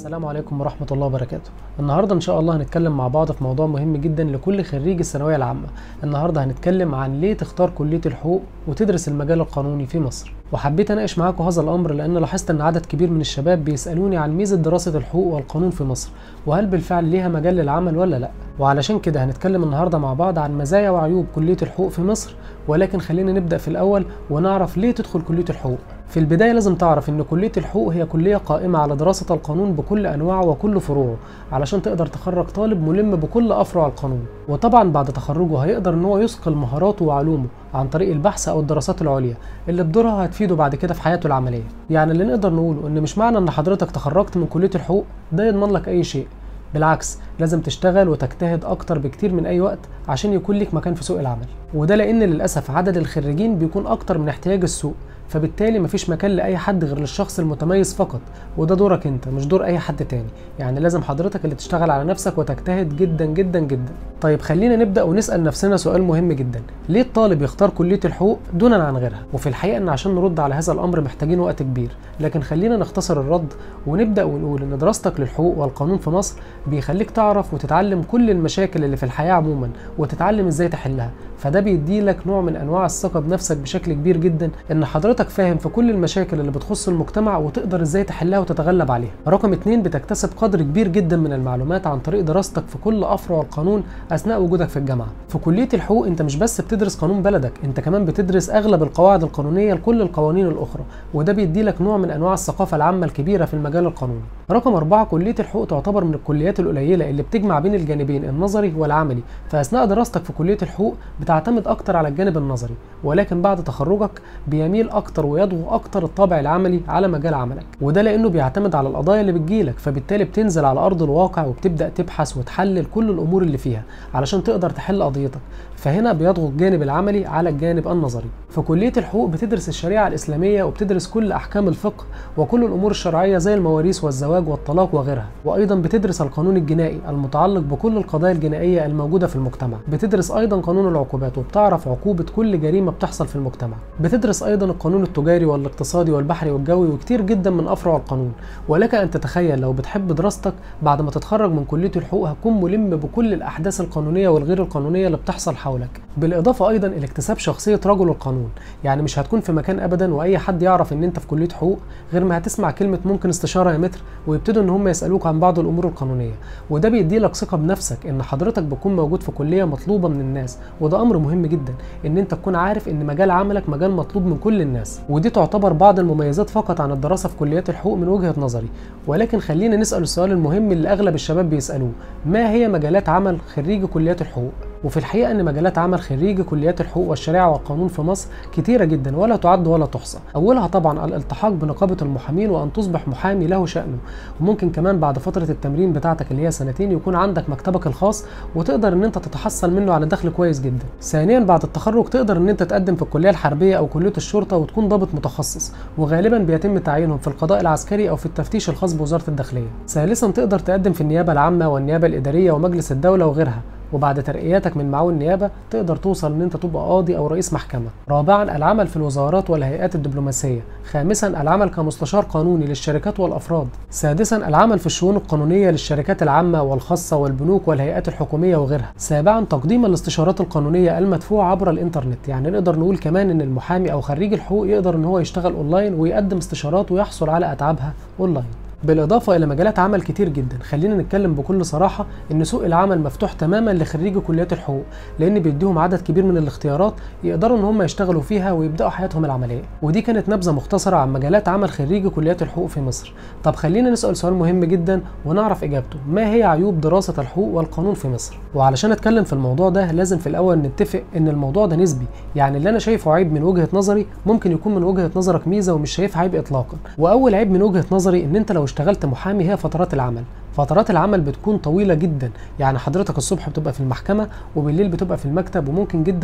السلام عليكم ورحمة الله وبركاته النهاردة إن شاء الله هنتكلم مع بعض في موضوع مهم جدا لكل خريج الثانوية العامة النهاردة هنتكلم عن ليه تختار كلية الحقوق وتدرس المجال القانوني في مصر وحبيت اناقش معاكم هذا الامر لان لاحظت ان عدد كبير من الشباب بيسالوني عن ميزه دراسه الحقوق والقانون في مصر وهل بالفعل ليها مجال للعمل ولا لا وعلشان كده هنتكلم النهارده مع بعض عن مزايا وعيوب كليه الحقوق في مصر ولكن خلينا نبدا في الاول ونعرف ليه تدخل كليه الحقوق في البداية لازم تعرف إن كلية الحقوق هي كلية قائمة على دراسة القانون بكل أنواعه وكل فروعه علشان تقدر تخرج طالب ملم بكل أفرع القانون وطبعا بعد تخرجه هيقدر إن هو يثقل مهاراته وعلومه عن طريق البحث أو الدراسات العليا اللي بدورها هتفيده بعد كده في حياته العملية يعني اللي نقدر نقوله إن مش معنى إن حضرتك تخرجت من كلية الحقوق ده يضمن لك أي شيء بالعكس لازم تشتغل وتجتهد اكتر بكتير من اي وقت عشان يكون لك مكان في سوق العمل وده لان للاسف عدد الخريجين بيكون اكتر من احتياج السوق فبالتالي مفيش مكان لاي حد غير للشخص المتميز فقط وده دورك انت مش دور اي حد تاني يعني لازم حضرتك اللي تشتغل على نفسك وتجتهد جدا جدا جدا طيب خلينا نبدا ونسال نفسنا سؤال مهم جدا ليه الطالب يختار كليه الحقوق دونا عن غيرها وفي الحقيقه ان عشان نرد على هذا الامر محتاجين وقت كبير لكن خلينا نختصر الرد ونبدا ونقول ان دراستك للحقوق والقانون في مصر بيخليك تعرف وتتعلم كل المشاكل اللي في الحياه عموما وتتعلم ازاي تحلها فده بيدي لك نوع من انواع الثقه بنفسك بشكل كبير جدا ان حضرتك فاهم في كل المشاكل اللي بتخص المجتمع وتقدر ازاي تحلها وتتغلب عليها رقم اتنين بتكتسب قدر كبير جدا من المعلومات عن طريق دراستك في كل افرع القانون اثناء وجودك في الجامعه في كليه الحقوق انت مش بس بتدرس قانون بلدك انت كمان بتدرس اغلب القواعد القانونيه لكل القوانين الاخرى وده بيدي لك نوع من انواع الثقافه العامه الكبيره في المجال القانوني رقم أربعة كلية الحقوق تعتبر من الكليات القليلة اللي بتجمع بين الجانبين النظري والعملي فأثناء دراستك في كلية الحقوق بتعتمد أكتر على الجانب النظري ولكن بعد تخرجك بيميل أكتر ويضغو أكتر الطابع العملي على مجال عملك وده لأنه بيعتمد على القضايا اللي بتجيلك فبالتالي بتنزل على أرض الواقع وبتبدأ تبحث وتحلل كل الأمور اللي فيها علشان تقدر تحل قضيتك فهنا بيضغط الجانب العملي على الجانب النظري في كلية الحقوق بتدرس الشريعة الإسلامية وبتدرس كل أحكام الفقه وكل الأمور الشرعية زي المواريث والزواج والطلاق وغيرها وأيضا بتدرس القانون الجنائي المتعلق بكل القضايا الجنائية الموجودة في المجتمع بتدرس أيضا قانون العقوبات وبتعرف عقوبة كل جريمة بتحصل في المجتمع بتدرس أيضا القانون التجاري والاقتصادي والبحري والجوي وكتير جدا من أفرع القانون ولك أن تتخيل لو بتحب دراستك بعد ما تتخرج من كلية الحقوق هتكون ملم بكل الأحداث القانونية والغير القانونية اللي بتحصل حولك بالإضافة أيضا إلى اكتساب شخصية رجل القانون يعني مش هتكون في مكان أبدا وأي حد يعرف إن أنت في كلية حقوق غير ما هتسمع كلمة ممكن استشارة يا متر ويبتدوا إن هم يسألوك عن بعض الأمور القانونية وده بيدي لك ثقة بنفسك إن حضرتك بتكون موجود في كلية مطلوبة من الناس وده أمر مهم جدا إن أنت تكون عارف إن مجال عملك مجال مطلوب من كل الناس ودي تعتبر بعض المميزات فقط عن الدراسة في كليات الحقوق من وجهة نظري ولكن خلينا نسأل السؤال المهم اللي أغلب الشباب بيسألوه ما هي مجالات عمل خريجي كليات الحقوق وفي الحقيقة أن مجالات عمل خريجي كليات الحقوق والشريعة والقانون في مصر كتيرة جدا ولا تعد ولا تحصى أولها طبعا الالتحاق بنقابة المحامين وأن تصبح محامي له شأنه وممكن كمان بعد فترة التمرين بتاعتك اللي هي سنتين يكون عندك مكتبك الخاص وتقدر أن أنت تتحصل منه على دخل كويس جدا ثانيا بعد التخرج تقدر أن أنت تقدم في الكلية الحربية أو كلية الشرطة وتكون ضابط متخصص وغالبا بيتم تعيينهم في القضاء العسكري أو في التفتيش الخاص بوزارة الداخلية ثالثا تقدر تقدم في النيابة العامة والنيابة الإدارية ومجلس الدولة وغيرها وبعد ترقياتك من معاون النيابه تقدر توصل ان انت تبقى قاضي او رئيس محكمه رابعا العمل في الوزارات والهيئات الدبلوماسيه خامسا العمل كمستشار قانوني للشركات والافراد سادسا العمل في الشؤون القانونيه للشركات العامه والخاصه والبنوك والهيئات الحكوميه وغيرها سابعا تقديم الاستشارات القانونيه المدفوعه عبر الانترنت يعني نقدر نقول كمان ان المحامي او خريج الحقوق يقدر ان هو يشتغل اونلاين ويقدم استشارات ويحصل على اتعابها اونلاين بالإضافة إلى مجالات عمل كتير جدا خلينا نتكلم بكل صراحة إن سوق العمل مفتوح تماما لخريجي كليات الحقوق لأن بيديهم عدد كبير من الاختيارات يقدروا إن هم يشتغلوا فيها ويبدأوا حياتهم العملية ودي كانت نبذة مختصرة عن مجالات عمل خريجي كليات الحقوق في مصر طب خلينا نسأل سؤال مهم جدا ونعرف إجابته ما هي عيوب دراسة الحقوق والقانون في مصر وعلشان أتكلم في الموضوع ده لازم في الأول نتفق إن الموضوع ده نسبي يعني اللي أنا شايفه عيب من وجهة نظري ممكن يكون من وجهة نظرك ميزة ومش شايفها عيب إطلاقا وأول عيب من وجهة نظري إن أنت لو اشتغلت محامي هي فترات العمل فترات العمل بتكون طويله جدا يعني حضرتك الصبح بتبقى في المحكمه وبالليل بتبقى في المكتب وممكن جدا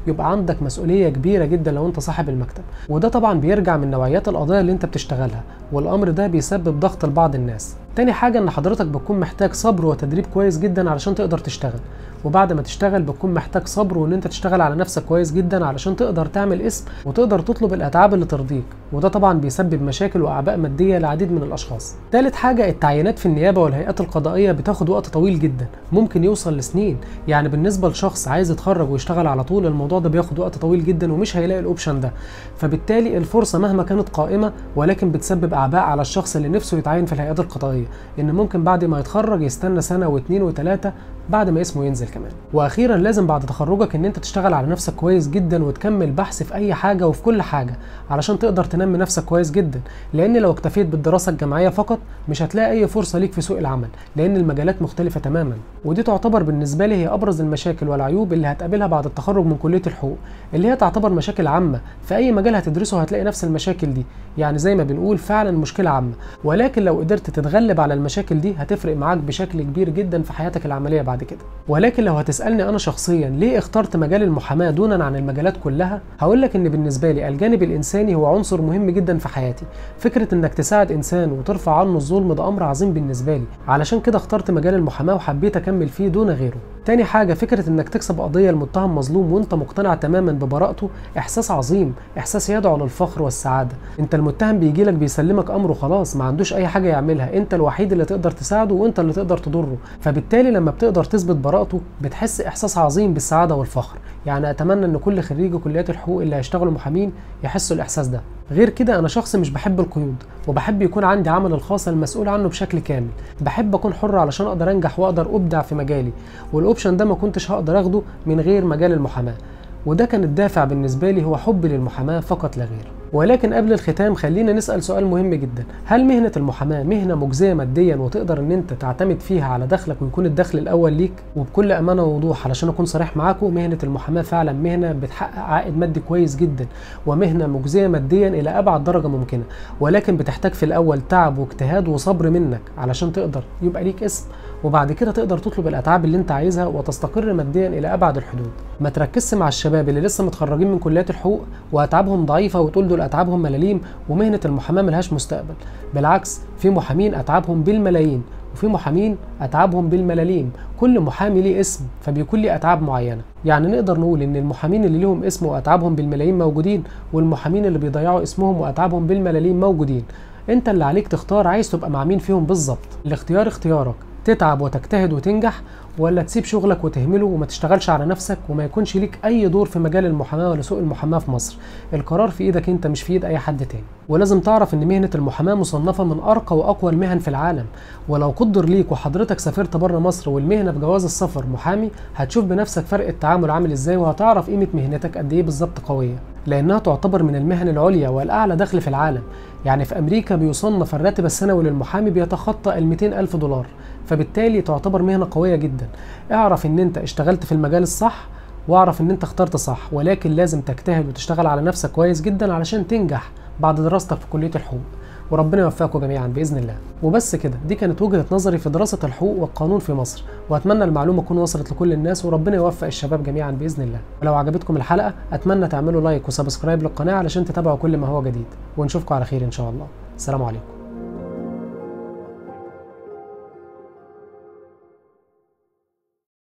يبقى عندك مسؤوليه كبيره جدا لو انت صاحب المكتب وده طبعا بيرجع من نوعيات القضايا اللي انت بتشتغلها والامر ده بيسبب ضغط لبعض الناس تاني حاجة ان حضرتك بتكون محتاج صبر وتدريب كويس جدا علشان تقدر تشتغل وبعد ما تشتغل بتكون محتاج صبر وان انت تشتغل على نفسك كويس جدا علشان تقدر تعمل اسم وتقدر تطلب الاتعاب اللي ترضيك وده طبعا بيسبب مشاكل واعباء ماديه لعديد من الاشخاص تالت حاجه التعيينات في النيابه والهيئات القضائيه بتاخد وقت طويل جدا ممكن يوصل لسنين يعني بالنسبه لشخص عايز يتخرج ويشتغل على طول الموضوع ده بياخد وقت طويل جدا ومش هيلاقي الاوبشن ده فبالتالي الفرصه مهما كانت قائمه ولكن بتسبب اعباء على الشخص اللي نفسه يتعين في الهيئات القضائيه ان ممكن بعد ما يتخرج يستنى سنه واثنين وثلاثه بعد ما اسمه ينزل كمان واخيرا لازم بعد تخرجك ان انت تشتغل على نفسك كويس جدا وتكمل بحث في اي حاجه وفي كل حاجه علشان تقدر تنمي نفسك كويس جدا لان لو اكتفيت بالدراسه الجامعيه فقط مش هتلاقي اي فرصه ليك في سوق العمل لان المجالات مختلفه تماما ودي تعتبر بالنسبه لي هي ابرز المشاكل والعيوب اللي هتقابلها بعد التخرج من كليه الحقوق اللي هي تعتبر مشاكل عامه في اي مجال هتدرسه هتلاقي نفس المشاكل دي يعني زي ما بنقول فعلا مشكله عامه ولكن لو قدرت تتغلب على المشاكل دي هتفرق معاك بشكل كبير جدا في حياتك العمليه بعد كده ولكن لو هتسالني انا شخصيا ليه اخترت مجال المحاماه دونا عن المجالات كلها هقول لك ان بالنسبه لي الجانب الانساني هو عنصر مهم جدا في حياتي فكره انك تساعد انسان وترفع عنه الظلم ده امر عظيم بالنسبه لي علشان كده اخترت مجال المحاماه وحبيت اكمل فيه دون غيره تاني حاجة فكرة انك تكسب قضية المتهم مظلوم وانت مقتنع تماما ببراءته احساس عظيم احساس يدعو للفخر والسعادة انت المتهم بيجي لك بيسلمك امره خلاص ما عندوش اي حاجة يعملها انت الوحيد اللي تقدر تساعده وانت اللي تقدر تضره فبالتالي لما بتقدر تثبت براءته بتحس احساس عظيم بالسعادة والفخر يعني اتمنى ان كل خريجي كليات الحقوق اللي هيشتغلوا محامين يحسوا الاحساس ده غير كده انا شخص مش بحب القيود وبحب يكون عندي عمل الخاص المسؤول عنه بشكل كامل بحب اكون حر علشان اقدر انجح واقدر ابدع في مجالي والاوبشن ده ما كنتش هقدر اخده من غير مجال المحاماه وده كان الدافع بالنسبه لي هو حبي للمحاماه فقط لا غير ولكن قبل الختام خلينا نسال سؤال مهم جدا هل مهنه المحاماه مهنه مجزيه ماديا وتقدر ان انت تعتمد فيها على دخلك ويكون الدخل الاول ليك وبكل امانه ووضوح علشان اكون صريح معاكم مهنه المحاماه فعلا مهنه بتحقق عائد مادي كويس جدا ومهنه مجزيه ماديا الى ابعد درجه ممكنه ولكن بتحتاج في الاول تعب واجتهاد وصبر منك علشان تقدر يبقى ليك اسم وبعد كده تقدر تطلب الاتعاب اللي انت عايزها وتستقر ماديا الى ابعد الحدود ما تركزش مع الشباب اللي لسه متخرجين من كليات الحقوق واتعابهم ضعيفه وتقول دول اتعابهم ملاليم ومهنه المحاماه ملهاش مستقبل بالعكس في محامين اتعابهم بالملايين وفي محامين اتعابهم بالملاليم كل محامي ليه اسم فبيكون ليه اتعاب معينه يعني نقدر نقول ان المحامين اللي ليهم اسم واتعابهم بالملايين موجودين والمحامين اللي بيضيعوا اسمهم واتعابهم بالملاليم موجودين انت اللي عليك تختار عايز تبقى مع مين فيهم بالظبط الاختيار اختيارك تتعب وتجتهد وتنجح ولا تسيب شغلك وتهمله وما تشتغلش على نفسك وما يكونش ليك اي دور في مجال المحاماه ولا سوق المحاماه في مصر القرار في ايدك انت مش في ايد اي حد تاني ولازم تعرف ان مهنه المحاماه مصنفه من ارقى واقوى المهن في العالم ولو قدر ليك وحضرتك سافرت بره مصر والمهنه بجواز السفر محامي هتشوف بنفسك فرق التعامل عامل ازاي وهتعرف قيمه مهنتك قد ايه بالظبط قويه لانها تعتبر من المهن العليا والاعلى دخل في العالم يعني في امريكا بيصنف الراتب السنوي للمحامي بيتخطى ال 200 الف دولار فبالتالي تعتبر مهنه قويه جدا اعرف ان انت اشتغلت في المجال الصح واعرف ان انت اخترت صح ولكن لازم تجتهد وتشتغل على نفسك كويس جدا علشان تنجح بعد دراستك في كليه الحقوق وربنا يوفقكم جميعا باذن الله وبس كده دي كانت وجهه نظري في دراسه الحقوق والقانون في مصر واتمنى المعلومه تكون وصلت لكل الناس وربنا يوفق الشباب جميعا باذن الله ولو عجبتكم الحلقه اتمنى تعملوا لايك وسبسكرايب للقناه علشان تتابعوا كل ما هو جديد ونشوفكم على خير ان شاء الله السلام عليكم